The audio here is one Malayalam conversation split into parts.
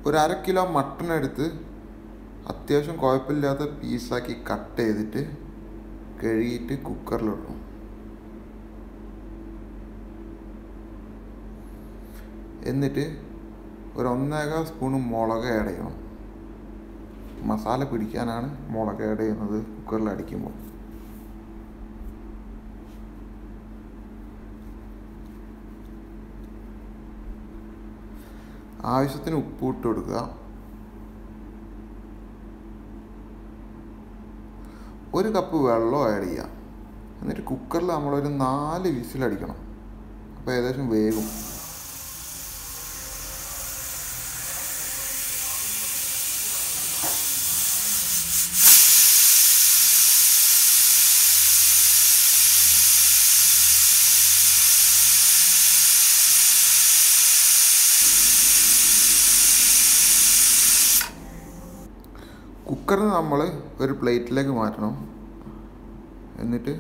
ഒരു അര കിലോ മട്ടൺ എടുത്ത് അത്യാവശ്യം കുഴപ്പമില്ലാത്ത പീസാക്കി കട്ട് ചെയ്തിട്ട് കഴുകിയിട്ട് കുക്കറിലിടണം എന്നിട്ട് ഒരു ഒന്നേകാൽ സ്പൂണ് മുളക് ആഡ് ചെയ്യണം മസാല പിടിക്കാനാണ് മുളക് ആഡ് ചെയ്യുന്നത് കുക്കറിൽ അടിക്കുമ്പോൾ ആവശ്യത്തിന് ഉപ്പ് ഇട്ട് കൊടുക്കുക ഒരു കപ്പ് വെള്ളം ആഡ് ചെയ്യുക എന്നിട്ട് കുക്കറിൽ നമ്മളൊരു നാല് വിസിലടിക്കണം അപ്പോൾ ഏകദേശം വേഗം കുക്കറിൽ നമ്മൾ ഒരു പ്ലേറ്റിലേക്ക് മാറ്റണം എന്നിട്ട്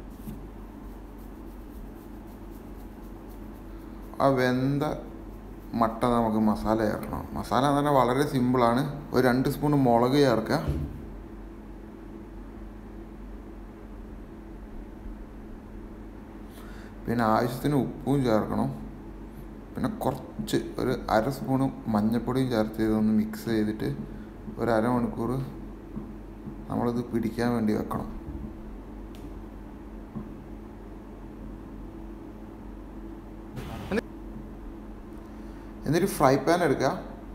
ആ വെന്ത മട്ട നമുക്ക് മസാല ചേർക്കണം മസാല എന്ന് പറഞ്ഞാൽ വളരെ സിമ്പിളാണ് ഒരു രണ്ട് സ്പൂൺ മുളക് ചേർക്കുക പിന്നെ ആവശ്യത്തിന് ഉപ്പും ചേർക്കണം പിന്നെ കുറച്ച് ഒരു അര സ്പൂണ് മഞ്ഞൾപ്പൊടിയും ചേർത്ത് ഇതൊന്ന് മിക്സ് ചെയ്തിട്ട് ഒരു അരമണിക്കൂർ നമ്മളിത് പിടിക്കാൻ വേണ്ടി വെക്കണം എന്നിട്ട് ഫ്രൈ പാൻ എടുക്കുക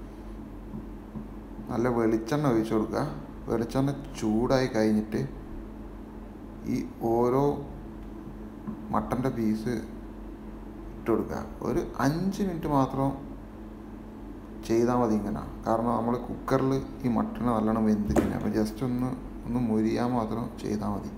നല്ല വെളിച്ചെണ്ണ ഒഴിച്ചു കൊടുക്കുക വെളിച്ചെണ്ണ ചൂടായി കഴിഞ്ഞിട്ട് ഈ ഓരോ മട്ടൻ്റെ പീസ് ഇട്ട് കൊടുക്കുക ഒരു അഞ്ച് മിനിറ്റ് മാത്രം ചെയ്താൽ മതി ഇങ്ങനെ കാരണം നമ്മൾ കുക്കറിൽ ഈ മട്ടൺ നല്ലോണം വെന്തിരിക്കുന്നത് അപ്പോൾ ജസ്റ്റ് ഒന്ന് ഒന്ന് മൊരിയാൻ മാത്രം ചെയ്താൽ മതി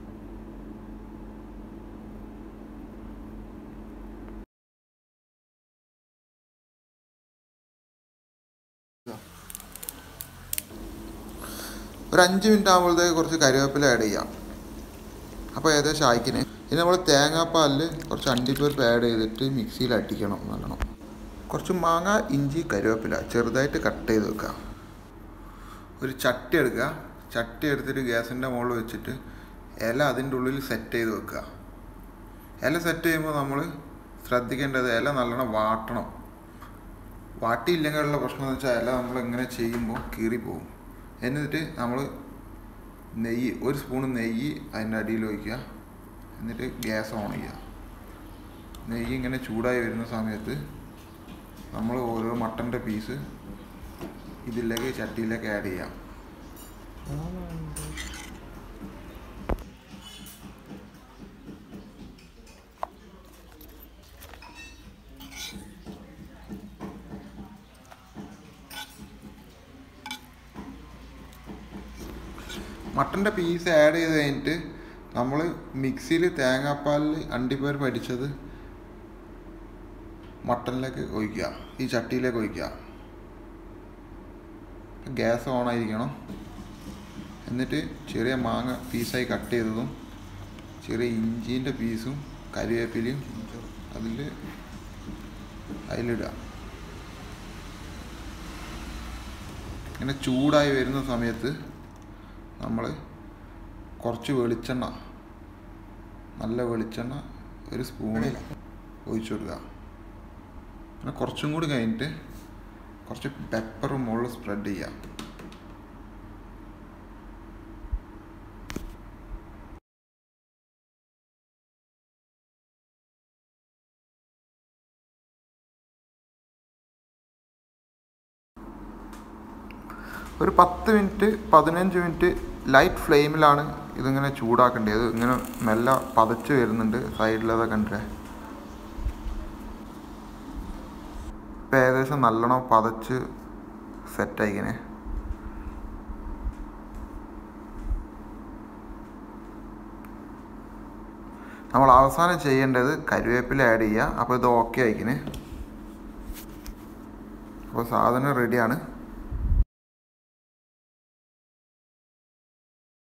ഒരു അഞ്ച് മിനിറ്റ് ആകുമ്പോഴത്തേക്ക് കുറച്ച് കറിവേപ്പില ആഡ് ചെയ്യാം അപ്പോൾ ഏകദേശം ആയിക്കിന് ഇനി നമ്മൾ തേങ്ങാപ്പാലിൽ കുറച്ച് അണ്ടിപ്പരിപ്പ് ആഡ് ചെയ്തിട്ട് മിക്സിയിൽ അടിക്കണം നല്ലോണം കുറച്ച് മാങ്ങ ഇഞ്ചി കറിവേപ്പില ചെറുതായിട്ട് കട്ട് ചെയ്ത് വെക്കുക ഒരു ചട്ടി എടുക്കുക ചട്ടി എടുത്തിട്ട് ഗ്യാസിൻ്റെ മുകളിൽ വെച്ചിട്ട് ഇല അതിൻ്റെ ഉള്ളിൽ സെറ്റ് ചെയ്ത് വെക്കുക ഇല സെറ്റ് ചെയ്യുമ്പോൾ നമ്മൾ ശ്രദ്ധിക്കേണ്ടത് ഇല നല്ലോണം വാട്ടണം വാട്ടിയില്ലെങ്കിലുള്ള പ്രശ്നം എന്ന് വെച്ചാൽ ഇല നമ്മൾ ഇങ്ങനെ ചെയ്യുമ്പോൾ കീറിപ്പോവും എന്നിട്ട് നമ്മൾ നെയ്യ് ഒരു സ്പൂൺ നെയ്യ് അതിൻ്റെ അടിയിൽ ഒഴിക്കുക എന്നിട്ട് ഗ്യാസ് ഓൺ ചെയ്യുക നെയ്യ് ഇങ്ങനെ ചൂടായി വരുന്ന സമയത്ത് നമ്മൾ ഓരോ മട്ടൻ്റെ പീസ് ഇതിലേക്ക് ചട്ടിയിലേക്ക് ആഡ് ചെയ്യാം മട്ടൻ്റെ പീസ് ആഡ് ചെയ്ത് കഴിഞ്ഞിട്ട് നമ്മൾ മിക്സിയിൽ തേങ്ങാപ്പാലിൽ അണ്ടിപ്പരിപ്പ് അടിച്ചത് മട്ടനിലേക്ക് ഒഴിക്കുക ഈ ചട്ടിയിലേക്ക് ഒഴിക്കുക ഗ്യാസ് ഓൺ ആയിരിക്കണം എന്നിട്ട് ചെറിയ മാങ്ങ പീസായി കട്ട് ചെയ്തതും ചെറിയ ഇഞ്ചീൻ്റെ പീസും കരിവേപ്പിലയും അതിൽ അതിലിടുക ഇങ്ങനെ ചൂടായി വരുന്ന സമയത്ത് നമ്മൾ കുറച്ച് വെളിച്ചെണ്ണ നല്ല വെളിച്ചെണ്ണ ഒരു സ്പൂണിൽ ഒഴിച്ചു കൊടുക്കുക പിന്നെ കുറച്ചും കൂടി കഴിഞ്ഞിട്ട് കുറച്ച് പെപ്പറും മുകളിൽ സ്പ്രെഡ് ചെയ്യുക ഒരു പത്ത് മിനിറ്റ് പതിനഞ്ച് മിനിറ്റ് ലൈറ്റ് ഫ്ലെയിമിലാണ് ഇതിങ്ങനെ ചൂടാക്കേണ്ടത് ഇങ്ങനെ മെല്ലെ പതച്ച് വരുന്നുണ്ട് സൈഡിലതൊക്കെ കണ്ടേ ഇപ്പം ഏകദേശം നല്ലോണം പതച്ച് സെറ്റായിക്കണേ നമ്മൾ അവസാനം ചെയ്യേണ്ടത് കരിവേപ്പില ആഡ് ചെയ്യുക അപ്പോൾ ഇത് ഓക്കെ ആയിക്കിന് അപ്പോൾ സാധനം റെഡിയാണ്